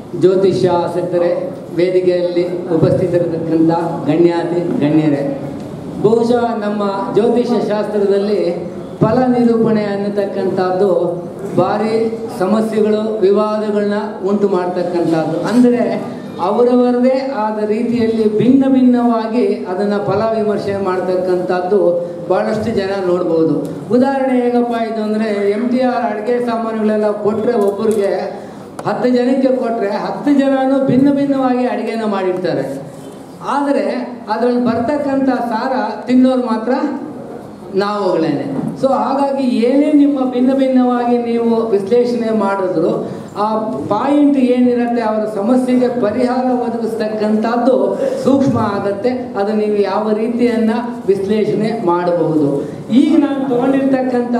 ಜ್ಯೋತಿಷ್ಯ ಆಸಕ್ತರೇ ವೇದಿಕೆಯಲ್ಲಿ ಉಪಸ್ಥಿತರಿರತಕ್ಕಂಥ ಗಣ್ಯಾತಿ ಗಣ್ಯರೇ ಬಹುಶಃ ನಮ್ಮ ಜ್ಯೋತಿಷ್ಯ ಶಾಸ್ತ್ರದಲ್ಲಿ ಫಲ ನಿರೂಪಣೆ ಅನ್ನತಕ್ಕಂಥದ್ದು ಭಾರಿ ಸಮಸ್ಯೆಗಳು ವಿವಾದಗಳನ್ನ ಉಂಟು ಮಾಡ್ತಕ್ಕಂಥದ್ದು ಅಂದರೆ ಅವರವರದೇ ಆದ ರೀತಿಯಲ್ಲಿ ಭಿನ್ನ ಭಿನ್ನವಾಗಿ ಅದನ್ನು ಫಲ ವಿಮರ್ಶೆ ಮಾಡ್ತಕ್ಕಂಥದ್ದು ಭಾಳಷ್ಟು ಜನ ನೋಡ್ಬೋದು ಉದಾಹರಣೆ ಹೇಗಪ್ಪ ಇದು ಅಂದರೆ ಎಮ್ ಟಿ ಆರ್ ಅಡುಗೆ ಸಾಮಾನುಗಳೆಲ್ಲ ಕೊಟ್ಟರೆ ಒಬ್ಬರಿಗೆ ಹತ್ತು ಜನಕ್ಕೆ ಕೊಟ್ಟರೆ ಹತ್ತು ಜನನೂ ಭಿನ್ನ ಭಿನ್ನವಾಗಿ ಅಡುಗೆನ ಮಾಡಿರ್ತಾರೆ ಆದರೆ ಅದರಲ್ಲಿ ಬರ್ತಕ್ಕಂಥ ಸಾರ ತಿನ್ನೋರು ಮಾತ್ರ ನಾವುಗಳೇನೆ ಸೊ ಹಾಗಾಗಿ ಏನೇ ನಿಮ್ಮ ಭಿನ್ನ ಭಿನ್ನವಾಗಿ ನೀವು ವಿಶ್ಲೇಷಣೆ ಮಾಡಿದ್ರು ಆ ಪಾಯಿಂಟ್ ಏನಿರುತ್ತೆ ಅವರ ಸಮಸ್ಯೆಗೆ ಪರಿಹಾರ ಒದಗಿಸ್ತಕ್ಕಂಥದ್ದು ಸೂಕ್ಷ್ಮ ಆಗತ್ತೆ ಅದು ನೀವು ಯಾವ ರೀತಿಯನ್ನ ವಿಶ್ಲೇಷಣೆ ಮಾಡಬಹುದು ಈಗ ನಾನು ತಗೊಂಡಿರ್ತಕ್ಕಂಥ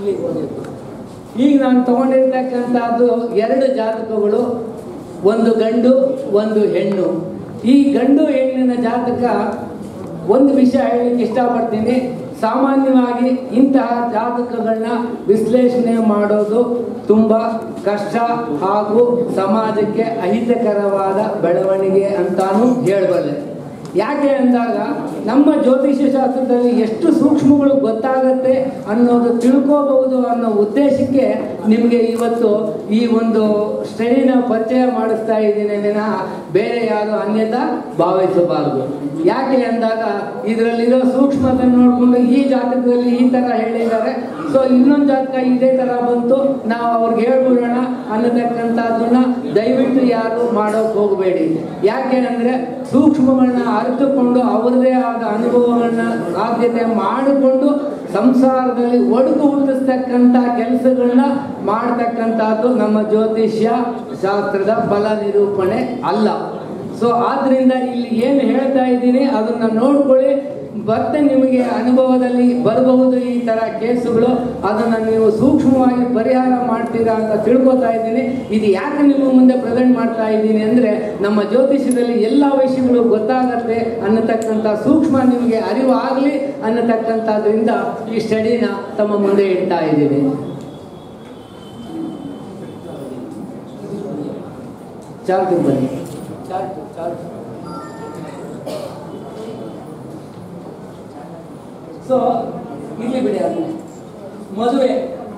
ಈಗ ನಾನು ತಗೊಂಡಿರ್ತಕ್ಕಂಥದ್ದು ಎರಡು ಜಾತಕಗಳು ಒಂದು ಗಂಡು ಒಂದು ಹೆಣ್ಣು ಈ ಗಂಡು ಹೆಣ್ಣಿನ ಜಾತಕ ಒಂದು ವಿಷಯ ಹೇಳಲಿಕ್ಕೆ ಇಷ್ಟಪಡ್ತೀನಿ ಸಾಮಾನ್ಯವಾಗಿ ಇಂತಹ ಜಾತಕಗಳನ್ನ ವಿಶ್ಲೇಷಣೆ ಮಾಡೋದು ತುಂಬ ಕಷ್ಟ ಹಾಗೂ ಸಮಾಜಕ್ಕೆ ಅಹಿತಕರವಾದ ಬೆಳವಣಿಗೆ ಅಂತಾನೂ ಹೇಳಬಲ್ಲೆ ಯಾಕೆ ಅಂದಾಗ ನಮ್ಮ ಜ್ಯೋತಿಷ್ಯ ಶಾಸ್ತ್ರದಲ್ಲಿ ಎಷ್ಟು ಸೂಕ್ಷ್ಮಗಳು ಗೊತ್ತಾಗತ್ತೆ ಅನ್ನೋದು ತಿಳ್ಕೋಬಹುದು ಅನ್ನೋ ಉದ್ದೇಶಕ್ಕೆ ನಿಮಗೆ ಇವತ್ತು ಈ ಒಂದು ಸ್ಟಡಿನ ಪರಿಚಯ ಮಾಡಿಸ್ತಾ ಇದ್ದೀನಿ ವಿನಃ ಬೇರೆ ಯಾರು ಅನ್ಯತಾ ಭಾವಿಸಬಾರದು ಯಾಕೆ ಅಂದಾಗ ಇದರಲ್ಲಿರೋ ಸೂಕ್ಷ್ಮತೆ ನೋಡಿಕೊಂಡು ಈ ಜಾತಕದಲ್ಲಿ ಈ ಥರ ಹೇಳಿದ್ದಾರೆ ಸೊ ಇನ್ನೊಂದು ಜಾತಕ ಇದೇ ಥರ ಬಂತು ನಾವು ಅವ್ರಿಗೆ ಹೇಳ್ಬಿಡೋಣ ಅನ್ನತಕ್ಕಂಥದ್ದನ್ನ ದಯವಿಟ್ಟು ಯಾರು ಮಾಡೋಕೆ ಹೋಗಬೇಡಿ ಯಾಕೆ ಅಂದರೆ ಸೂಕ್ಷ್ಮಗಳನ್ನ ಅರಿತುಕೊಂಡು ಅವರದೇ ಆದ ಅನುಭವಗಳನ್ನ ಸಾಧ್ಯತೆ ಮಾಡಿಕೊಂಡು ಸಂಸಾರದಲ್ಲಿ ಒಡಗು ಹುಟ್ಟಿಸ್ತಕ್ಕಂಥ ಕೆಲಸಗಳನ್ನ ಮಾಡ್ತಕ್ಕಂಥದ್ದು ನಮ್ಮ ಜ್ಯೋತಿಷ್ಯ ಶಾಸ್ತ್ರದ ಫಲ ನಿರೂಪಣೆ ಅಲ್ಲ ಸೊ ಆದ್ರಿಂದ ಇಲ್ಲಿ ಏನು ಹೇಳ್ತಾ ಇದ್ದೀನಿ ಅದನ್ನ ನೋಡ್ಕೊಳ್ಳಿ ಮತ್ತೆ ನಿಮಗೆ ಅನುಭವದಲ್ಲಿ ಬರಬಹುದು ಈ ತರ ಕೇಸುಗಳು ಅದನ್ನ ನೀವು ಸೂಕ್ಷ್ಮವಾಗಿ ಪರಿಹಾರ ಮಾಡ್ತೀರಾ ಅಂತ ತಿಳ್ಕೊತಾ ಇದ್ದೀನಿ ಇದು ಯಾಕೆ ನಿಮ್ಮ ಮುಂದೆ ಪ್ರೆಸೆಂಟ್ ಮಾಡ್ತಾ ಇದ್ದೀನಿ ಅಂದ್ರೆ ನಮ್ಮ ಜ್ಯೋತಿಷ್ಯದಲ್ಲಿ ಎಲ್ಲ ವಿಷಯಗಳು ಗೊತ್ತಾಗತ್ತೆ ಅನ್ನತಕ್ಕಂಥ ಸೂಕ್ಷ್ಮ ನಿಮಗೆ ಅರಿವು ಆಗಲಿ ಅನ್ನತಕ್ಕಂಥದ್ರಿಂದ ಈ ಸ್ಟಡಿನ ತಮ್ಮ ಮುಂದೆ ಇಡ್ತಾ ಇದ್ದೀನಿ ಚಾರ್ಜ್ ಬನ್ನಿ ಚಾರ್ಜ್ ಚಾರ್ಜ್ ಸೊ ಇಲ್ಲಿ ಬಿಡಿ ಅದನ್ನ ಮದುವೆ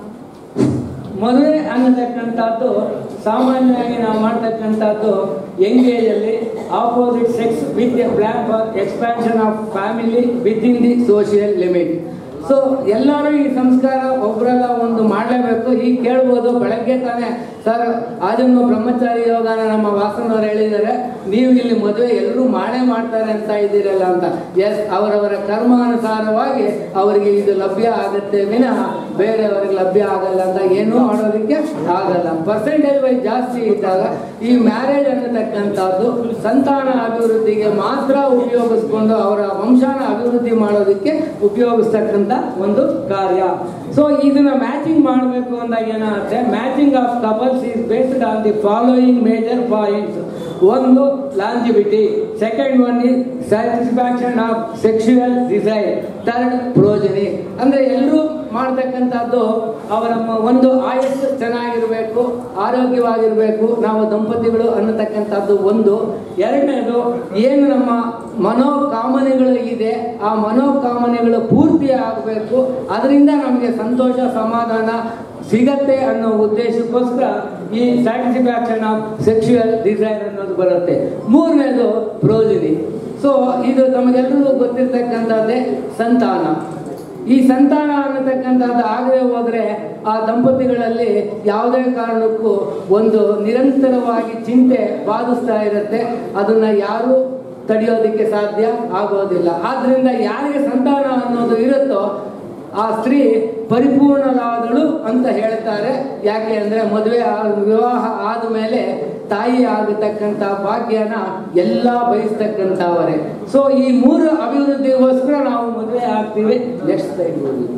ಮದುವೆ ಅನ್ನತಕ್ಕಂಥದ್ದು ಸಾಮಾನ್ಯವಾಗಿ ನಾವು ಮಾಡ್ತಕ್ಕಂಥದ್ದು ಎಂಗೇಜ್ ಅಲ್ಲಿ opposite sex with a plan for expansion of family within the social limit so ಎಲ್ಲರೂ ಈ ಸಂಸ್ಕಾರ ಒಬ್ಬರೆಲ್ಲ ಒಂದು ಮಾಡಲೇಬೇಕು ಈಗ ಕೇಳ್ಬೋದು ಬೆಳಗ್ಗೆ ತಾನೇ ಸರ್ ಆಜನ್ಮ ಬ್ರಹ್ಮಚಾರಿ ಯೋಗನ ನಮ್ಮ ವಾಸನವ್ರು ಹೇಳಿದ್ದಾರೆ ನೀವು ಇಲ್ಲಿ ಮದುವೆ ಎಲ್ಲರೂ ಮಾಡೇ ಮಾಡ್ತಾರೆ ಅಂತ ಇದ್ದೀರಲ್ಲ ಅಂತ ಎಸ್ ಅವರವರ ಕರ್ಮಾನುಸಾರವಾಗಿ ಅವರಿಗೆ ಇದು ಲಭ್ಯ ಆಗುತ್ತೆ ವಿನಃ ಬೇರೆಯವರಿಗೆ ಲಭ್ಯ ಆಗಲ್ಲ ಅಂತ ಏನೂ ಮಾಡೋದಕ್ಕೆ ಆಗಲ್ಲ ಪರ್ಸೆಂಟೇಜ್ ವೈಸ್ ಜಾಸ್ತಿ ಇದ್ದಾಗ ಈ ಮ್ಯಾರೇಜ್ ಅನ್ನತಕ್ಕಂಥದ್ದು ಸಂತಾನ ಅಭಿವೃದ್ಧಿಗೆ ಮಾತ್ರ ಉಪಯೋಗಿಸ್ಕೊಂಡು ಅವರ ವಂಶಾನ ಅಭಿವೃದ್ಧಿ ಮಾಡೋದಕ್ಕೆ ಉಪಯೋಗಿಸ್ತಕ್ಕಂಥ ಒಂದು ಕಾರ್ಯ ಸೊ ಇದನ್ನ ಮ್ಯಾಚಿಂಗ್ ಮಾಡಬೇಕು ಅಂದಾಗ ಏನಾಗುತ್ತೆ matching of couples is based on the following major points ಒಂದು longevity second one is satisfaction of sexual desire third progeny ಅಂದ್ರೆ ಎಲ್ಲರೂ ಮಾಡ್ತಕ್ಕಂಥದ್ದು ಅವರ ಮ- ಒಂದು ಆಯಸ್ಸು ಚೆನ್ನಾಗಿರಬೇಕು ಆರೋಗ್ಯವಾಗಿರಬೇಕು ನಾವು ದಂಪತಿಗಳು ಅನ್ನತಕ್ಕಂಥದ್ದು ಒಂದು ಎರಡನೇದು ಏನು ನಮ್ಮ ಮನೋಕಾಮನೆಗಳು ಇದೆ ಆ ಮನೋಕಾಮನೆಗಳು ಪೂರ್ತಿ ಆಗಬೇಕು ಅದರಿಂದ ನಮಗೆ ಸಂತೋಷ ಸಮಾಧಾನ ಸಿಗತ್ತೆ ಅನ್ನೋ ಉದ್ದೇಶಕ್ಕೋಸ್ಕರ ಈ ಸ್ಯಾಟಿಸ್ಫ್ಯಾಕ್ಷನ್ ಆಫ್ ಸೆಕ್ಷುವಲ್ ಡಿಸೈರ್ ಅನ್ನೋದು ಬರುತ್ತೆ ಮೂರನೇದು ಪ್ರೋಜಿನಿ ಸೊ ಇದು ನಮಗೆಲ್ಲರಿಗೂ ಗೊತ್ತಿರ್ತಕ್ಕಂಥದ್ದೇ ಸಂತಾನ ಈ ಸಂತಾನ ಅನ್ನತಕ್ಕಂಥದ್ದು ಆಗದೆ ಹೋದ್ರೆ ಆ ದಂಪತಿಗಳಲ್ಲಿ ಯಾವುದೇ ಕಾರಣಕ್ಕೂ ಒಂದು ನಿರಂತರವಾಗಿ ಚಿಂತೆ ಬಾಧಿಸ್ತಾ ಇರುತ್ತೆ ಅದನ್ನ ಯಾರು ತಡೆಯೋದಕ್ಕೆ ಸಾಧ್ಯ ಆಗೋದಿಲ್ಲ ಆದ್ರಿಂದ ಯಾರಿಗೆ ಸಂತಾನ ಅನ್ನೋದು ಇರುತ್ತೋ ಆ ಸ್ತ್ರೀ ಪರಿಪೂರ್ಣರಾದಳು ಅಂತ ಹೇಳ್ತಾರೆ ಯಾಕೆ ಅಂದ್ರೆ ಮದುವೆ ಆ- ವಿವಾಹ ಆದ ಮೇಲೆ ತಾಯಿ ಆಗತಕ್ಕಂಥ ಭಾಗ್ಯನ ಎಲ್ಲ ಬಯಸ್ತಕ್ಕಂಥವರೇ ಸೊ ಈ ಮೂರು ಅಭಿವೃದ್ಧಿಗೋಸ್ಕರ ನಾವು ಮದುವೆ ಆಗ್ತೀವಿ next time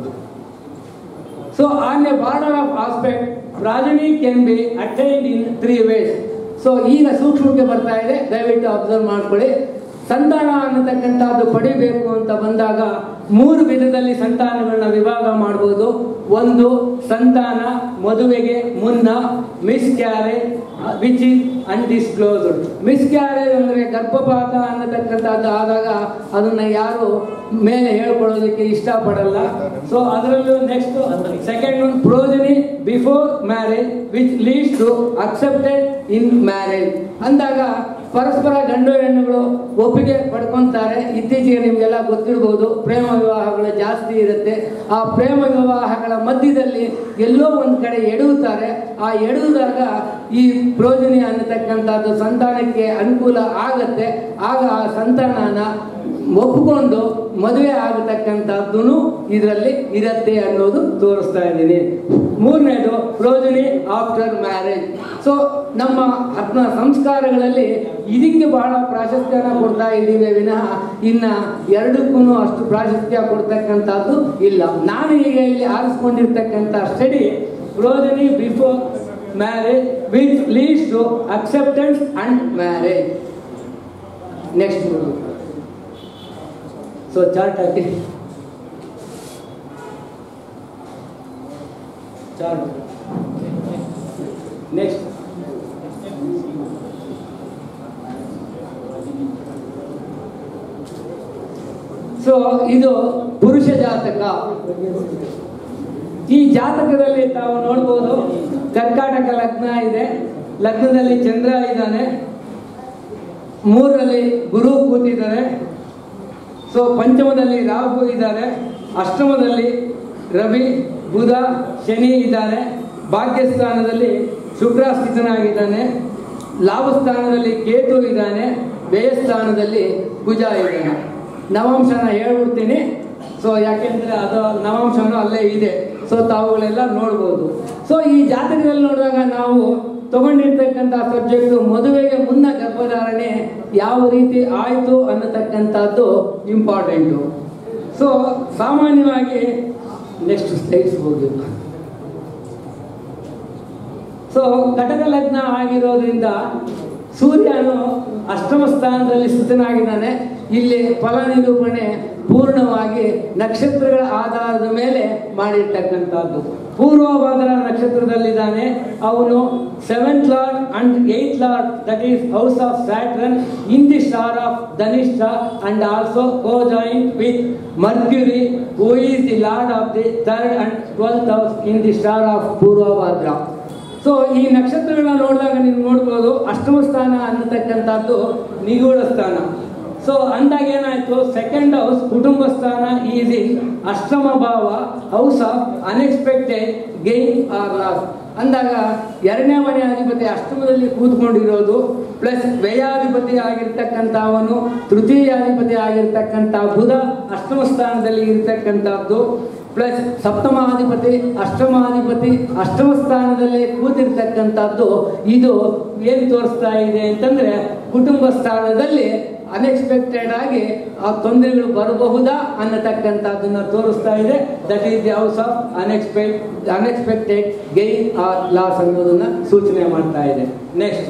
so on a border of aspect progeny can be attained in three ways so ಈಗ ಸೂಕ್ಷ್ಮಕ್ಕೆ ಬರ್ತಾ ಇದೆ ದಯವಿಟ್ಟು ಅಬ್ಸರ್ವ್ ಮಾಡ್ಕೊಳ್ಳಿ ಸಂತಾನ ಅನ್ನತಕ್ಕಂಥದ್ದು ಪಡಿಬೇಕು ಅಂತ ಬಂದಾಗ ಮೂರು ವಿಧದಲ್ಲಿ ಸಂತಾನಗಳನ್ನ ವಿಭಾಗ ಮಾಡಬಹುದು ಒಂದು ಸಂತಾನ ಮದುವೆಗೆ ಮುನ್ನ miscarriage which is undisclosed miscarriage ಅಂದ್ರೆ ಗರ್ಭಪಾತ ಅನ್ನತಕ್ಕಂಥದ್ದು ಆದಾಗ ಅದನ್ನ ಯಾರು ಮೇಲೆ ಹೇಳ್ಕೊಳ್ಳೋದಕ್ಕೆ ಇಷ್ಟಪಡಲ್ಲ ಸೊ ಅದರಲ್ಲೂ next second one progeny before marriage which leads to accepted in marriage ಅಂದಾಗ ಪರಸ್ಪರ ಗಂಡು ಹೆಣ್ಣುಗಳು ಒಪ್ಪಿಗೆ ಪಡ್ಕೊಂತಾರೆ ಇತ್ತೀಚೆಗೆ ನಿಮ್ಗೆಲ್ಲ ಗೊತ್ತಿರ್ಬೋದು ಪ್ರೇಮ ವಿವಾಹಗಳು ಜಾಸ್ತಿ ಇರುತ್ತೆ ಆ ಪ್ರೇಮ ವಿವಾಹಗಳ ಮಧ್ಯದಲ್ಲಿ ಎಲ್ಲೋ ಒಂದ್ ಕಡೆ ಎಡುತ್ತಾರೆ ಆ ಎಡುವುದಾಗ ಈ ಪ್ರೋಜನಿ ಅನ್ನತಕ್ಕಂಥದ್ದು ಸಂತಾನಕ್ಕೆ ಅನುಕೂಲ ಆಗತ್ತೆ ಆಗ ಆ ಸಂತಾನನ ಒಪ್ಪಿಕೊಂಡು ಮದುವೆ ಆಗತಕ್ಕಂಥದ್ದು ಇದರಲ್ಲಿ ಇರತ್ತೆ ಅನ್ನೋದು ತೋರಿಸ್ತಾ ಇದ್ದೀನಿ ಮೂರನೇದು ಪ್ರೋಜನಿ ಆಫ್ಟರ್ ಮ್ಯಾರೇಜ್ ಸೊ ನಮ್ಮ ಆತ್ಮ ಸಂಸ್ಕಾರಗಳಲ್ಲಿ ಇದಕ್ಕೆ ಬಹಳ ಪ್ರಾಶಸ್ತ್ಯನ ಕೊಡ್ತಾ ಇದ್ದೀವಿ ವಿನಃ ಇನ್ನ ಎರಡಕ್ಕೂ ಅಷ್ಟು ಪ್ರಾಶಸ್ತ್ಯ ಕೊಡ್ತಕ್ಕಂಥದ್ದು ಇಲ್ಲ ನಾನು ಈಗ ಇಲ್ಲಿ ಆರಿಸ್ಕೊಂಡಿರ್ತಕ್ಕಂಥ study progeny before marriage which leads to acceptance and marriage next so chart ಹಾಕಿ ಚಾರ್ಟ್ ನೆಕ್ಸ್ಟ್ ಸೊ ಇದು ಪುರುಷ ಜಾತಕ ಈ ಜಾತಕದಲ್ಲಿ ತಾವು ನೋಡ್ಬೋದು ಕರ್ಕಾಟಕ ಲಗ್ನ ಇದೆ ಲಗ್ನದಲ್ಲಿ ಚಂದ್ರ ಇದ್ದಾನೆ ಮೂರರಲ್ಲಿ ಗುರು ಕೂತಿದ್ದಾರೆ ಸೊ ಪಂಚಮದಲ್ಲಿ ರಾಹು ಇದ್ದಾರೆ ಅಷ್ಟಮದಲ್ಲಿ ರವಿ ಬುಧ ಶನಿ ಇದ್ದಾರೆ ಭಾಗ್ಯಸ್ಥಾನದಲ್ಲಿ ಶುಕ್ರ ಸ್ಥಿತನಾಗಿದ್ದಾನೆ ಲಾಭಸ್ಥಾನದಲ್ಲಿ ಕೇತು ಇದ್ದಾನೆ ವ್ಯಯಸ್ಥಾನದಲ್ಲಿ ಕುಜ ಇದ್ದಾನೆ ನವಾಂಶನ ಹೇಳ್ಬಿಡ್ತೀನಿ ಸೊ ಯಾಕೆಂದ್ರೆ ಅದು ನವಾಂಶನೂ ಅಲ್ಲೇ ಇದೆ ಸೊ ತಾವುಗಳೆಲ್ಲ ನೋಡ್ಬೋದು ಸೊ ಈ ಜಾತಕದಲ್ಲಿ ನೋಡಿದಾಗ ನಾವು ತಗೊಂಡಿರ್ತಕ್ಕಂಥ ಸಬ್ಜೆಕ್ಟ್ ಮದುವೆಗೆ ಮುನ್ನ ಗರ್ಭಧಾರಣೆ ಯಾವ ರೀತಿ ಆಯಿತು ಅನ್ನತಕ್ಕಂಥದ್ದು ಇಂಪಾರ್ಟೆಂಟು ಸೊ ಸಾಮಾನ್ಯವಾಗಿ ನೆಕ್ಸ್ಟ್ ಸ್ಲೈಡ್ಸ್ ಹೋಗಿಲ್ಲ ಸೊ ಕಟಕ ಲಗ್ನ ಆಗಿರೋದ್ರಿಂದ ಸೂರ್ಯನು ಅಷ್ಟಮ ಸ್ಥಾನದಲ್ಲಿ ಸ್ಥಿತನಾಗಿದ್ದಾನೆ ಇಲ್ಲಿ ಫಲ ನಿರೂಪಣೆ ಪೂರ್ಣವಾಗಿ ನಕ್ಷತ್ರಗಳ ಆಧಾರದ ಮೇಲೆ ಮಾಡಿರ್ತಕ್ಕಂಥದ್ದು ಪೂರ್ವಭಾದ್ರ ನಕ್ಷತ್ರದಲ್ಲಿದ್ದಾನೆ ಅವನು seventh lord and eighth lord that is house of Saturn in the star of Dhanishta and also co joint with Mercury who is the lord of the third and twelfth house in the star of Purvabhadra so ಈ ನಕ್ಷತ್ರಗಳನ್ನ ನೋಡಿದಾಗ ನೀವು ನೋಡ್ಬೋದು ಅಷ್ಟಮ ಸ್ಥಾನ ಅನ್ನತಕ್ಕಂಥದ್ದು ನಿಗೂಢ ಸ್ಥಾನ ಸೊ ಅಂದಾಗ ಏನಾಯ್ತು ಸೆಕೆಂಡ್ ಹೌಸ್ ಕುಟುಂಬ ಸ್ಥಾನ ಈಸ್ ಇನ್ ಅಷ್ಟಮ ಭಾವ house of unexpected gain or loss ಅಂದಾಗ ಎರಡನೇ ಮನೆ ಅಧಿಪತಿ ಅಷ್ಟಮದಲ್ಲಿ ಕೂತ್ಕೊಂಡಿರೋದು ಪ್ಲಸ್ ವ್ಯಯಾಧಿಪತಿ ಆಗಿರ್ತಕ್ಕಂಥ ಅವನು ತೃತೀಯಾಧಿಪತಿ ಆಗಿರ್ತಕ್ಕಂಥ ಬುಧ ಅಷ್ಟಮ ಸ್ಥಾನದಲ್ಲಿ ಇರ್ತಕ್ಕಂಥದ್ದು ಪ್ಲಸ್ ಸಪ್ತಮಾಧಿಪತಿ ಅಷ್ಟಮಾಧಿಪತಿ ಅಷ್ಟಮ ಸ್ಥಾನದಲ್ಲಿ ಕೂತಿರ್ತಕ್ಕಂಥದ್ದು ಇದು ಏನು ತೋರಿಸ್ತಾ ಇದೆ ಅಂತಂದ್ರೆ ಕುಟುಂಬ ಸ್ಥಾನದಲ್ಲಿ ಅನ್ಎಕ್ಸ್ಪೆಕ್ಟೆಡ್ ಆಗಿ ಆ ತೊಂದರೆಗಳು ಬರಬಹುದಾ ಅನ್ನತಕ್ಕಂಥದ್ದನ್ನ ತೋರಿಸ್ತಾ ಇದೆ that is the house of unexpect unexpected gain or loss ಅನ್ನೋದನ್ನ ಸೂಚನೆ ಮಾಡ್ತಾ ಇದೆ ನೆಕ್ಸ್ಟ್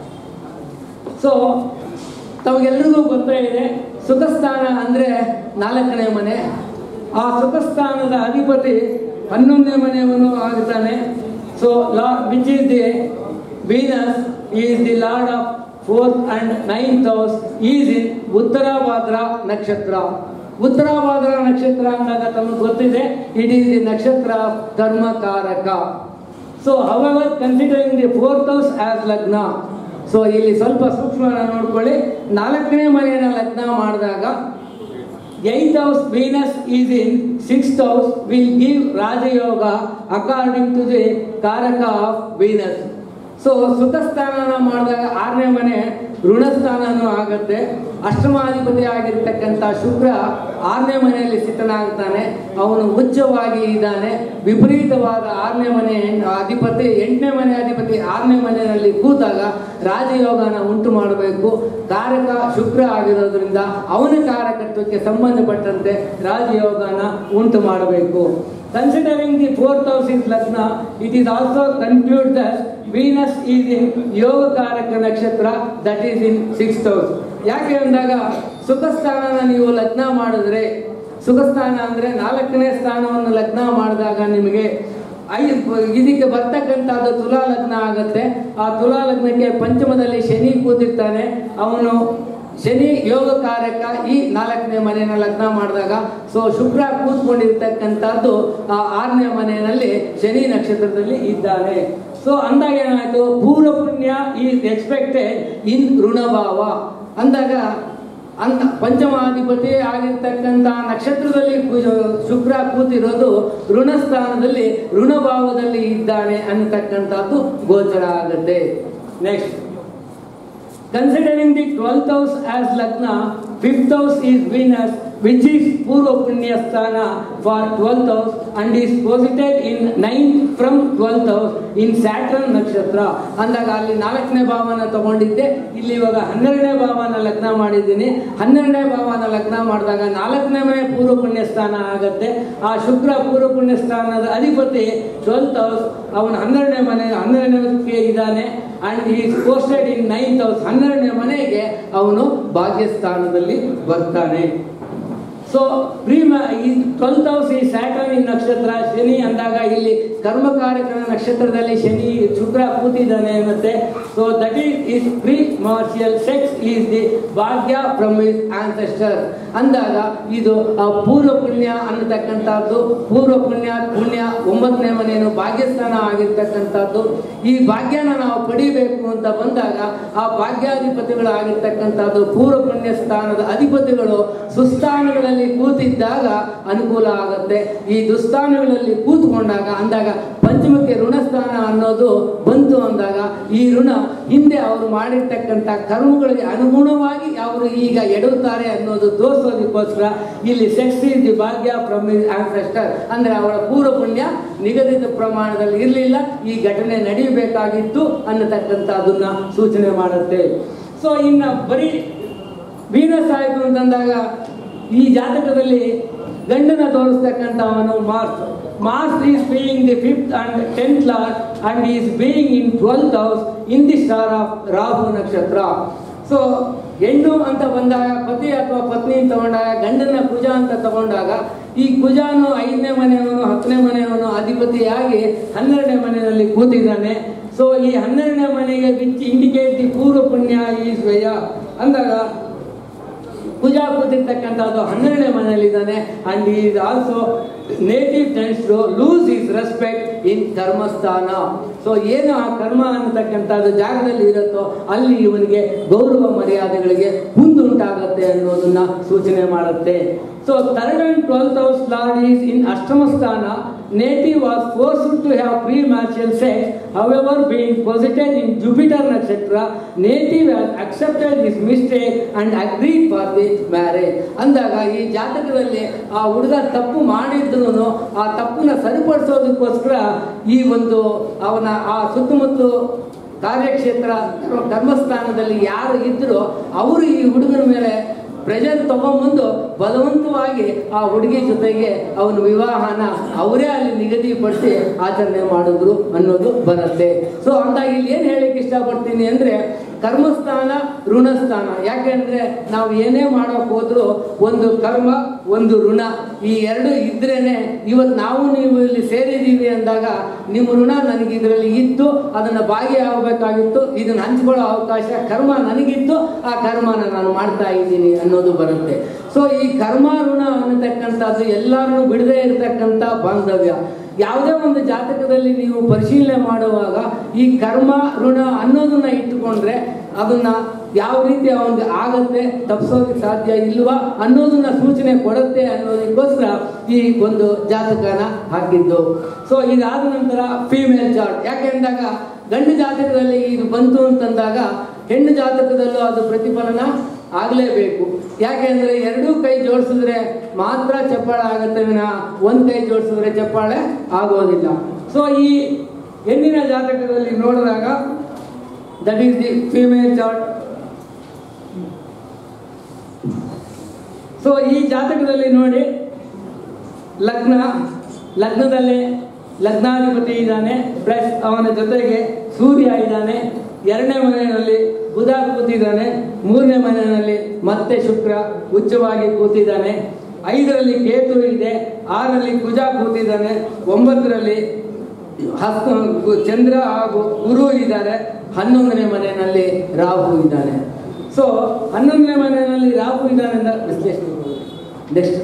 ಸೊ ತಮಗೆಲ್ಲರಿಗೂ ಗೊತ್ತೇ ಇದೆ ಸುಖಸ್ಥಾನ ಅಂದ್ರೆ ನಾಲ್ಕನೇ ಮನೆ ಆ ಸುಖಸ್ಥಾನದ ಅಧಿಪತಿ ಹನ್ನೊಂದನೇ ಮನೆಯವನು ಆಗುತ್ತಾನೆ ಸೊ ಲಾ which is the Venus is the lord of fourth and ninth house is in Uttarabhadra ನಕ್ಷತ್ರ ಉತ್ತರಾಭಾದ್ರ ನಕ್ಷತ್ರ ಅಂದಾಗ ತಮಗೆ ಗೊತ್ತಿದೆ ಇಟ್ ಈಸ್ ದಿ ನಕ್ಷತ್ರ ಆಫ್ ಕರ್ಮಕಾರಕ so however considering the fourth house as ಲಗ್ನ ಸೊ ಇಲ್ಲಿ ಸ್ವಲ್ಪ ಸೂಕ್ಷ್ಮ ನೋಡ್ಕೊಳ್ಳಿ ನಾಲ್ಕನೇ ಮನೆಯನ್ನ ಲಗ್ನ ಮಾಡಿದಾಗ eighth house Venus is in sixth house will give Rajayoga according to the Karaka of Venus. So ಸುಖ ಸ್ಥಾನನ ಮಾಡಿದಾಗ ಆರನೇ ಮನೆ ಋಣಸ್ಥಾನನೂ ಆಗತ್ತೆ ಅಷ್ಟಮಾಧಿಪತಿ ಆಗಿರ್ತಕ್ಕಂಥ ಶುಕ್ರ ಆರನೇ ಮನೆಯಲ್ಲಿ ಸ್ಥಿತನಾಗ್ತಾನೆ ಅವನು ಉಚ್ಚವಾಗಿ ಇದ್ದಾನೆ ವಿಪರೀತವಾದ ಆರನೇ ಮನೆ ಹೆಣ್- ಅಧಿಪತಿ ಎಂಟನೇ ಮನೆ ಅಧಿಪತಿ ಆರನೇ ಮನೆಯಲ್ಲಿ ಕೂತಾಗ ರಾಜಯೋಗನ ಉಂಟು ಮಾಡಬೇಕು ಕಾರಕ ಶುಕ್ರ ಆಗಿರೋದ್ರಿಂದ ಅವನ ಕಾರಕತ್ವಕ್ಕೆ ಸಂಬಂಧಪಟ್ಟಂತೆ ರಾಜಯೋಗನ ಉಂಟು ಮಾಡಬೇಕು considering the fourth house is ಲಗ್ನ it is also conclude that Venus is in ಯೋಗಕಾರಕ ನಕ್ಷತ್ರ that is in six house ಯಾಕೆ ಅಂದಾಗ ಸುಖ ಸ್ಥಾನನ ನೀವು ಲಗ್ನ ಮಾಡಿದ್ರೆ ಸುಖ ಸ್ಥಾನ ಅಂದ್ರೆ ನಾಲ್ಕನೇ ಸ್ಥಾನವನ್ನು ಲಗ್ನ ಮಾಡಿದಾಗ ನಿಮಗೆ ಐ ಇದಕ್ಕೆ ಬರ್ತಕ್ಕಂಥದ್ದು ತುಲಾ ಲಗ್ನ ಆಗತ್ತೆ ಆ ತುಲಾ ಲಗ್ನಕ್ಕೆ ಪಂಚಮದಲ್ಲಿ ಶನಿ ಕೂತಿರ್ತಾನೆ ಅವನು ಶನಿ ಯೋಗ ಕಾರ್ಯಕ ಈ ನಾಲ್ಕನೇ ಮನೆಯನ್ನ ಲಗ್ನ ಮಾಡಿದಾಗ ಸೊ ಶುಕ್ರ ಕೂತ್ಕೊಂಡಿರ್ತಕ್ಕಂಥದ್ದು ಆ ಆರನೇ ಮನೆಯಲ್ಲಿ ಶನಿ ನಕ್ಷತ್ರದಲ್ಲಿ ಇದ್ದಾನೆ ಸೊ ಅಂದಾಗ ಏನಾಯ್ತು ಪೂರ್ವ ಪುಣ್ಯ ಈಸ್ ಎಕ್ಸ್ಪೆಕ್ಟೆಡ್ ಇನ್ ಋಣಭಾವ ಅಂದಾಗ ಅಂತ ಪಂಚಮಾಧಿಪತಿ ಆಗಿರ್ತಕ್ಕಂಥ ನಕ್ಷತ್ರದಲ್ಲಿ ಕು- ಶುಕ್ರ ಕೂತಿರೋದು ಋಣಸ್ಥಾನದಲ್ಲಿ ಋಣಭಾವದಲ್ಲಿ ಇದ್ದಾನೆ ಅನ್ನತಕ್ಕಂಥದ್ದು ಗೋಚರ ಆಗುತ್ತೆ next Considering the 12th house as Lagna, 5th house is Venus, which is Purva Punya Sthana for 12th house and is posited in 9th from 12th house in Saturn Nakshatra. ಅಂದಾಗ ಅಲ್ಲಿ ನಾಲ್ಕನೇ ಭಾವನ ತಗೊಂಡಿದ್ದೆ ಇಲ್ಲಿ ಇವಾಗ ಹನ್ನೆರಡನೇ ಭಾವನ ಲಗ್ನ ಮಾಡಿದ್ದೀನಿ ಹನ್ನೆರಡನೇ ಭಾವನ ಲಗ್ನ ಮಾಡಿದಾಗ ನಾಲ್ಕನೇ ಮನೆ ಪೂರ್ವ ಪುಣ್ಯ ಸ್ಥಾನ ಆಗತ್ತೆ ಆ ಶುಕ್ರ ಪೂರ್ವ ಪುಣ್ಯ ಸ್ಥಾನದ ಅಧಿಪತಿ ಟ್ವೆಲ್ತ್ ಹೌಸ್ ಅವನು ಹನ್ನೆರಡನೇ ಮನೆ ಹನ್ನೆರಡನೇ ಇದ್ದಾನೆ and is posted in ninth house ಹನ್ನೆರಡನೇ ಮನೆಗೆ ಅವನು ಭಾಗ್ಯಸ್ಥಾನದಲ್ಲಿ ಬರ್ತಾನೆ ಸೊ ಪ್ರೀಮ ಈ ಟ್ವೆಲ್ತ್ ಹೌಸ್ ಈ ಸ್ಯಾಟರ್ನ್ ಈ ನಕ್ಷತ್ರ ಶನಿ ಅಂದಾಗ ಇಲ್ಲಿ ಕರ್ಮಕಾರಕನ ನಕ್ಷತ್ರದಲ್ಲಿ ಶನಿ ಶುಕ್ರ ಕೂತಿದ್ದಾನೆ ಮತ್ತೆ so that is is pre marital sex is the ಭಾಗ್ಯ ಫ್ರಮ್ ಇಸ್ ಆನ್ಸೆಸ್ಟರ್ ಅಂದಾಗ ಇದು ಆ ಪೂರ್ವ ಪುಣ್ಯ ಅನ್ನತಕ್ಕಂಥದ್ದು ಪೂರ್ವ ಪುಣ್ಯ ಪುಣ್ಯ ಒಂಬತ್ತನೇ ಮನೆಯನ್ನು ಭಾಗ್ಯಸ್ಥಾನ ಆಗಿರ್ತಕ್ಕಂಥದ್ದು ಈ ಭಾಗ್ಯನ ನಾವು ಪಡಿಬೇಕು ಅಂತ ಬಂದಾಗ ಆ ಭಾಗ್ಯಾಧಿಪತಿಗಳು ಆಗಿರ್ತಕ್ಕಂಥದ್ದು ಪೂರ್ವ ಪುಣ್ಯ ಸ್ಥಾನದ ಅಧಿಪತಿಗಳು ಸುಸ್ಥಾನಗಳಲ್ಲಿ ಕೂತಿದ್ದಾಗ ಅನುಕೂಲ ಆಗುತ್ತೆ ಈ ದುಸ್ಥಾನಗಳಲ್ಲಿ ಕೂತ್ಕೊಂಡಾಗ ಅಂದಾಗ ಪಂಚಮಕ್ಕೆ ಋಣಸ್ಥಾನ ಅನ್ನೋದು ಬಂತು ಅಂದಾಗ ಈ ಋಣ ಹಿಂದೆ ಅವರು ಮಾಡಿರ್ತಕ್ಕಂಥ ಕರ್ಮಗಳಿಗೆ ಅನುಗುಣವಾಗಿ ಅವರು ಈಗ ಎಡುತ್ತಾರೆ ಅನ್ನೋದು ತೋರಿಸೋದಕ್ಕೋಸ್ಕರ ಇಲ್ಲಿ ಸೆಕ್ಸ್ ದಿ ಭಾಗ್ಯ ಫ್ರಮ್ ಆನ್ಸೆಸ್ಟರ್ ಅಂದ್ರೆ ಅವಳ ಪೂರ್ವ ಪುಣ್ಯ ನಿಗದಿತ ಪ್ರಮಾಣದಲ್ಲಿ ಇರಲಿಲ್ಲ ಈ ಘಟನೆ ನಡೆಯಬೇಕಾಗಿತ್ತು ಅನ್ನತಕ್ಕಂಥದ್ದನ್ನ ಸೂಚನೆ ಮಾಡುತ್ತೆ ಸೊ ಇನ್ನು ಬರೀ ವೀನಸ್ ಆಯಿತು ಅಂತಂದಾಗ ಈ ಜಾತಕದಲ್ಲಿ ಗಂಡನ ತೋರಿಸ್ತಕ್ಕಂಥ ಅವನು Mars Mars is being the fifth and tenth lord and is being in twelfth house in the star of Rahu ನಕ್ಷತ್ರ ಸೊ ಹೆಣ್ಣು ಅಂತ ಬಂದಾಗ ಪತಿ ಅಥವಾ ಪತ್ನಿ ತಗೊಂಡಾಗ ಗಂಡನ ಕುಜ ಅಂತ ತಗೊಂಡಾಗ ಈ ಕುಜಾನು ಐದನೇ ಮನೆಯವನು ಹತ್ತನೇ ಮನೆಯವನು ಅಧಿಪತಿಯಾಗಿ ಹನ್ನೆರಡನೇ ಮನೆಯಲ್ಲಿ ಕೂತಿದ್ದಾನೆ ಸೊ ಈ ಹನ್ನೆರಡನೇ ಮನೆಗೆ ವಿಚ್ ಇಂಡಿಕೇಟ್ ದಿ ಪೂರ್ವ ಪುಣ್ಯ ಈ ಸ್ವಯ ಅಂದಾಗ ಪೂಜಾ ಕೂತಿರ್ತಕ್ಕಂಥದ್ದು ಹನ್ನೆರಡನೇ ಮನೆಯಲ್ಲಿದ್ದಾನೆ and is also native tends to lose is respect in ಕರ್ಮಸ್ಥಾನ ಸೊ ಏನು ಆ ಕರ್ಮ ಅನ್ನತಕ್ಕಂಥದ್ದು ಜಾಗದಲ್ಲಿ ಇರುತ್ತೋ ಅಲ್ಲಿ ಇವನಿಗೆ ಗೌರವ ಮರ್ಯಾದೆಗಳಿಗೆ ಕುಂದುಂಟಾಗತ್ತೆ ಅನ್ನೋದನ್ನ ಸೂಚನೆ ಮಾಡುತ್ತೆ so third and twelfth house lord is in ಅಷ್ಟಮ ಸ್ಥಾನ native was forced to have pre-marital sex. However, being posited in Jupiter nakshatra, native has accepted his mistake and agreed for the marriage. ಅಂದಾಗ ಈ ಜಾತಕದಲ್ಲಿ ಆ ಹುಡುಗ ತಪ್ಪು ಮಾಡಿದ್ರು ಆ ತಪ್ಪನ್ನ ಸರಿಪಡಿಸೋದಕ್ಕೋಸ್ಕರ ಈ ಒಂದು ಅವನ ಆ ಸುತ್ತಮುತ್ತ ಕಾರ್ಯಕ್ಷೇತ್ರ ಕರ್ಮಸ್ಥಾನದಲ್ಲಿ ಯಾರು ಇದ್ರೋ ಅವರು ಈ ಹುಡುಗನ ಮೇಲೆ ಪ್ರೆಷರ್ ತಗೊಂಬಂದು ಬಲವಂತವಾಗಿ ಆ ಹುಡುಗಿ ಜೊತೆಗೆ ಅವನ ವಿವಾಹನ ಅವರೇ ಅಲ್ಲಿ ನಿಗದಿಪಡಿಸಿ ಆಚರಣೆ ಮಾಡಿದ್ರು ಅನ್ನೋದು ಬರುತ್ತೆ ಸೊ ಅಂದಾಗ ಇಲ್ಲಿ ಏನು ಹೇಳಕ್ಕೆ ಇಷ್ಟಪಡ್ತೀನಿ ಅಂದ್ರೆ ಕರ್ಮಸ್ಥಾನ ಋಣಸ್ಥಾನ ಯಾಕೆಂದ್ರೆ ನಾವು ಏನೇ ಮಾಡೋಕೆ ಹೋದ್ರು ಒಂದು ಕರ್ಮ ಒಂದು ಋಣ ಈ ಎರಡು ಇದ್ರೇನೆ ಇವತ್ತು ನಾವು ನೀವು ಇಲ್ಲಿ ಸೇರಿದ್ದೀವಿ ಅಂದಾಗ ನಿಮ್ಮ ಋಣ ನನಗೆ ಇದರಲ್ಲಿ ಇತ್ತು ಅದನ್ನ ಭಾಗಿಯಾಗಬೇಕಾಗಿತ್ತು ಇದನ್ನ ಹಂಚ್ಕೊಳ್ಳೋ ಅವಕಾಶ ಕರ್ಮ ನನಗಿತ್ತು ಆ ಕರ್ಮನ ನಾನು ಮಾಡ್ತಾ ಇದ್ದೀನಿ ಅನ್ನೋದು ಬರುತ್ತೆ ಸೊ ಈ ಕರ್ಮ ಋಣ ಅನ್ನತಕ್ಕಂಥದ್ದು ಎಲ್ಲರೂ ಬಿಡದೇ ಇರತಕ್ಕಂಥ ಬಾಂಧವ್ಯ ಯಾವುದೇ ಒಂದು ಜಾತಕದಲ್ಲಿ ನೀವು ಪರಿಶೀಲನೆ ಮಾಡುವಾಗ ಈ ಕರ್ಮ ಋಣ ಅನ್ನೋದನ್ನ ಇಟ್ಟುಕೊಂಡ್ರೆ ಅದನ್ನ ಯಾವ ರೀತಿ ಅವನಿಗೆ ಆಗತ್ತೆ ತಪ್ಪಿಸೋದಕ್ಕೆ ಸಾಧ್ಯ ಇಲ್ವಾ ಅನ್ನೋದನ್ನ ಸೂಚನೆ ಕೊಡುತ್ತೆ ಅನ್ನೋದಕ್ಕೋಸ್ಕರ ಈ ಒಂದು ಜಾತಕನ ಹಾಕಿದ್ದು ಸೊ ಇದಾದ ನಂತರ ಫೀಮೇಲ್ ಚಾರ್ಟ್ ಯಾಕೆ ಅಂದಾಗ ಗಂಡು ಜಾತಕದಲ್ಲಿ ಇದು ಬಂತು ಅಂತಂದಾಗ ಹೆಣ್ಣು ಜಾತಕದಲ್ಲೂ ಅದು ಪ್ರತಿಫಲನ ಆಗಲೇಬೇಕು ಯಾಕೆ ಅಂದ್ರೆ ಎರಡೂ ಕೈ ಜೋಡಿಸಿದ್ರೆ ಮಾತ್ರ ಚಪ್ಪಾಳೆ ಆಗುತ್ತೆ ವಿನ ಒಂದ್ ಕೈ ಜೋಡಿಸಿದ್ರೆ ಚಪ್ಪಾಳೆ ಆಗೋದಿಲ್ಲ ಸೊ ಈ ಹೆಣ್ಣಿನ ಜಾತಕದಲ್ಲಿ ನೋಡಿದಾಗ that is the female chart so ಈ ಜಾತಕದಲ್ಲಿ ನೋಡಿ ಲಗ್ನ ಲಗ್ನದಲ್ಲಿ ಲಗ್ನಾಧಿಪತಿ ಇದ್ದಾನೆ ಪ್ಲಸ್ ಅವನ ಜೊತೆಗೆ ಸೂರ್ಯ ಇದ್ದಾನೆ ಎರಡನೇ ಮನೆಯಲ್ಲಿ ಬುಧ ಕೂತಿದ್ದಾನೆ ಮೂರನೇ ಮನೆಯಲ್ಲಿ ಮತ್ತೆ ಶುಕ್ರ ಉಚ್ಚವಾಗಿ ಕೂತಿದ್ದಾನೆ ಐದರಲ್ಲಿ ಕೇತು ಇದೆ ಆರರಲ್ಲಿ ಕುಜ ಕೂತಿದ್ದಾನೆ ಒಂಬತ್ತರಲ್ಲಿ ಹಸ್ತ ಚಂದ್ರ ಹಾಗೂ ಗುರು ಇದ್ದಾರೆ ಹನ್ನೊಂದನೇ ಮನೆಯಲ್ಲಿ ರಾಹು ಇದ್ದಾನೆ ಸೊ ಹನ್ನೊಂದನೇ ಮನೆಯಲ್ಲಿ ರಾಹು ಇದ್ದಾನೆ ಅಂತ ವಿಶ್ಲೇಷಣೆ ನೆಕ್ಸ್ಟ್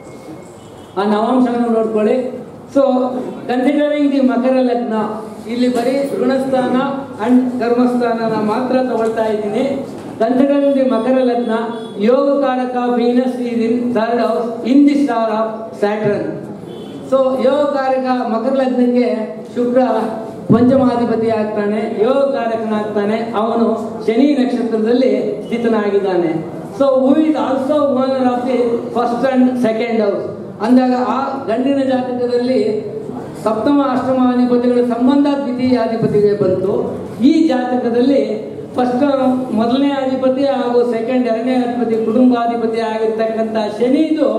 ಆ ನವಾಂಶವನ್ನು ನೋಡ್ಕೊಳ್ಳಿ ಸೊ ಕನ್ಸಿಡರಿಂಗ್ ದಿ ಮಕರ ಲಗ್ನ ಇಲ್ಲಿ ಬರೀ ಋಣಸ್ಥಾನ ಅಂಡ್ ಕರ್ಮಸ್ಥಾನನ ಮಾತ್ರ ತಗೊಳ್ತಾ ಇದ್ದೀನಿ ಕನ್ಸಿಡರಿಂಗ್ ದಿ ಮಕರ ಲಗ್ನ ಯೋಗಕಾರಕ Venus is in third house in the star of Saturn so ಯೋಗಕಾರಕ ಮಕರ ಲಗ್ನಕ್ಕೆ ಶುಕ್ರ ಪಂಚಮಾಧಿಪತಿ ಆಗ್ತಾನೆ ಯೋಗಕಾರಕನಾಗ್ತಾನೆ ಅವನು ಶನಿ ನಕ್ಷತ್ರದಲ್ಲಿ ಸ್ಥಿತನಾಗಿದ್ದಾನೆ so who is also owner of the first and second house ಅಂದಾಗ ಆ ಗಂಡಿನ ಜಾತಕದಲ್ಲಿ ಸಪ್ತಮ ಅಷ್ಟಮಾಧಿಪತಿಗಳ ಸಂಬಂಧ ದ್ವಿತೀಯಾಧಿಪತಿಗೆ ಬಂತು ಈ ಜಾತಕದಲ್ಲಿ ಫಸ್ಟ್ ಮೊದಲನೇ ಅಧಿಪತಿ ಹಾಗೂ ಸೆಕೆಂಡ್ ಎರಡನೇ ಅಧಿಪತಿ ಕುಟುಂಬಾಧಿಪತಿ ಆಗಿರ್ತಕ್ಕಂಥ ಶನಿದು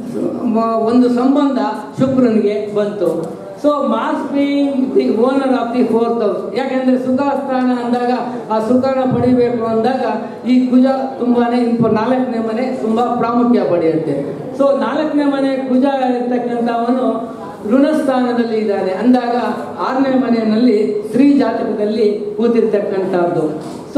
ಮ- ಒಂದು ಸಂಬಂಧ ಶುಕ್ರನಿಗೆ ಬಂತು so Mars being the owner of the fourth house ಯಾಕೆಂದ್ರೆ ಸುಖ ಸ್ಥಾನ ಅಂದಾಗ ಆ ಸುಖನ ಪಡಿಬೇಕು ಅಂದಾಗ ಈ ಕುಜ ತುಂಬಾನೇ ಇಂಪ ನಾಲ್ಕನೇ ಮನೆ ತುಂಬಾ ಪ್ರಾಮುಖ್ಯ ಪಡೆಯುತ್ತೆ ಸೊ ನಾಲ್ಕನೇ ಮನೆ ಕುಜ ಇರ್ತಕ್ಕಂಥವನು ಋಣಸ್ಥಾನದಲ್ಲಿ ಇದ್ದಾನೆ ಅಂದಾಗ ಆರನೇ ಮನೆಯಲ್ಲಿ ಸ್ತ್ರೀ ಜಾತಕದಲ್ಲಿ ಕೂತಿರ್ತಕ್ಕಂಥದ್ದು ಸೊ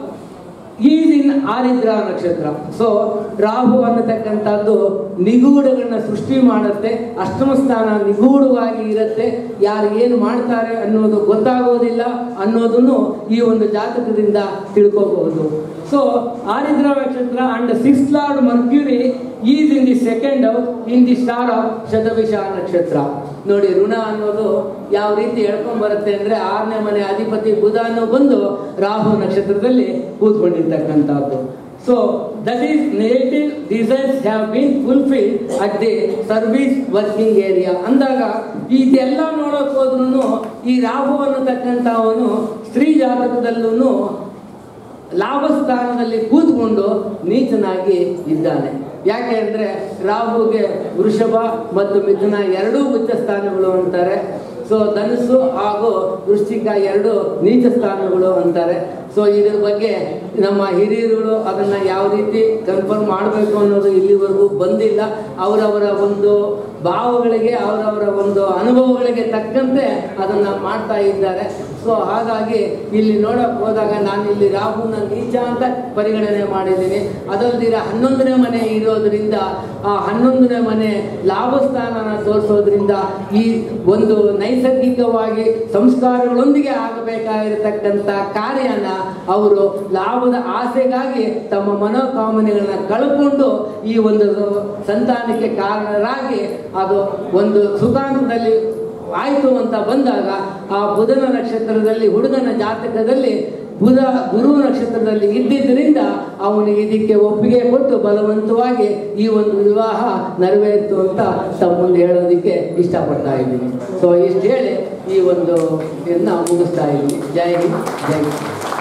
ಈಸ್ ಇನ್ ಆರಿದ್ರ ನಕ್ಷತ್ರ ಸೊ ರಾಹು ಅನ್ನತಕ್ಕಂಥದ್ದು ನಿಗೂಢಗಳನ್ನ ಸೃಷ್ಟಿ ಮಾಡುತ್ತೆ ಅಷ್ಟಮ ಸ್ಥಾನ ನಿಗೂಢವಾಗಿ ಇರುತ್ತೆ ಯಾರು ಏನು ಮಾಡ್ತಾರೆ ಅನ್ನೋದು ಗೊತ್ತಾಗೋದಿಲ್ಲ ಅನ್ನೋದನ್ನು ಈ ಒಂದು ಜಾತಕದಿಂದ ತಿಳ್ಕೋಬಹುದು ಸೊ ಆರಿದ್ರ ನಕ್ಷತ್ರ and six lord Mercury is in the second house in the star of Shatabhisha ನಕ್ಷತ್ರ ನೋಡಿ ಋಣ ಅನ್ನೋದು ಯಾವ ರೀತಿ ಹೇಳ್ಕೊಂಡ್ ಬರುತ್ತೆ ಅಂದ್ರೆ ಆರನೇ ಮನೆ ಅಧಿಪತಿ ಬುಧನು ಬಂದು ರಾಹು ನಕ್ಷತ್ರದಲ್ಲಿ ಕೂತ್ಕೊಂಡಿರ್ತಕ್ಕಂಥದ್ದು so that is negative designs have been fulfil at the service working area ಅಂದಾಗ ಇದೆಲ್ಲ ನೋಡಕ್ ಹೋದ್ರು ಈ ರಾಹು ಅನ್ನತಕ್ಕಂಥವನು ಸ್ತ್ರೀ ಜಾತಕದಲ್ಲೂ ಲಾಭ ಸ್ಥಾನದಲ್ಲಿ ಕೂತ್ಕೊಂಡು ನೀಚನಾಗಿ ಇದ್ದಾನೆ ಯಾಕೆ ಅಂದ್ರೆ ರಾಹುಗೆ ವೃಷಭ ಮತ್ತು ಮಿಥುನ ಎರಡೂ ಉಚ್ಚ ಸ್ಥಾನಗಳು ಅಂತಾರೆ ಸೊ ಧನುಸ್ಸು ಹಾಗೂ ವೃಶ್ಚಿಕ ಎರಡು ನೀಚ ಸ್ಥಾನಗಳು ಅಂತಾರೆ ಸೊ ಇದ್ರ ಬಗ್ಗೆ ನಮ್ಮ ಹಿರಿಯರುಗಳು ಅದನ್ನ ಯಾವ ರೀತಿ ಕನ್ಫರ್ಮ್ ಮಾಡಬೇಕು ಅನ್ನೋದು ಇಲ್ಲಿವರೆಗೂ ಬಂದಿಲ್ಲ ಅವರವರ ಒಂದು ಭಾವಗಳಿಗೆ ಅವರವರ ಒಂದು ಅನುಭವಗಳಿಗೆ ತಕ್ಕಂತೆ ಅದನ್ನ ಮಾಡ್ತಾ ಇದ್ದಾರೆ ಸೊ ಹಾಗಾಗಿ ಇಲ್ಲಿ ನೋಡಕ್ ಹೋದಾಗ ನಾನು ಇಲ್ಲಿ ರಾಹುನ ನೀಚ ಅಂತ ಪರಿಗಣನೆ ಮಾಡಿದ್ದೀನಿ ಅದಲ್ದಿರ ಹನ್ನೊಂದನೇ ಮನೆ ಇರೋದ್ರಿಂದ ಆ ಹನ್ನೊಂದನೇ ಮನೆ ಲಾಭ ಸ್ಥಾನನ ತೋರಿಸೋದ್ರಿಂದ ಈ ಒಂದು ನೈಸರ್ಗಿಕವಾಗಿ ಸಂಸ್ಕಾರಗಳೊಂದಿಗೆ ಆಗಬೇಕಾಗಿರತಕ್ಕಂಥ ಕಾರ್ಯನ ಅವರು ಲಾಭದ ಆಸೆಗಾಗಿ ತಮ್ಮ ಮನೋಕಾಮನೆಗಳನ್ನ ಕಳ್ಕೊಂಡು ಈ ಒಂದು ಸಂತಾನಕ್ಕೆ ಕಾರಣರಾಗಿ ಅದು ಒಂದು ಸುಖಾಂತದಲ್ಲಿ ಆಯಿತು ಅಂತ ಬಂದಾಗ ಆ ಬುಧನ ನಕ್ಷತ್ರದಲ್ಲಿ ಹುಡುಗನ ಜಾತಕದಲ್ಲಿ ಬುಧ ಗುರು ನಕ್ಷತ್ರದಲ್ಲಿ ಇದ್ದಿದ್ದರಿಂದ ಅವನಿಗೆ ಇದಕ್ಕೆ ಒಪ್ಪಿಗೆ ಕೊಟ್ಟು ಬಲವಂತವಾಗಿ ಈ ಒಂದು ವಿವಾಹ ನೆರವೇರಿತು ಅಂತ ತಮ್ಮ ಮುಂದೆ ಹೇಳೋದಕ್ಕೆ ಇಷ್ಟಪಡ್ತಾ ಇದ್ದೀನಿ ಸೊ ಇಷ್ಟು ಹೇಳಿ ಈ ಒಂದು ಇದನ್ನ ಮುಗಿಸ್ತಾ ಇದ್ದೀನಿ ಜೈ ಹಿಂದ್ ಜೈ ಹಿಂದ್.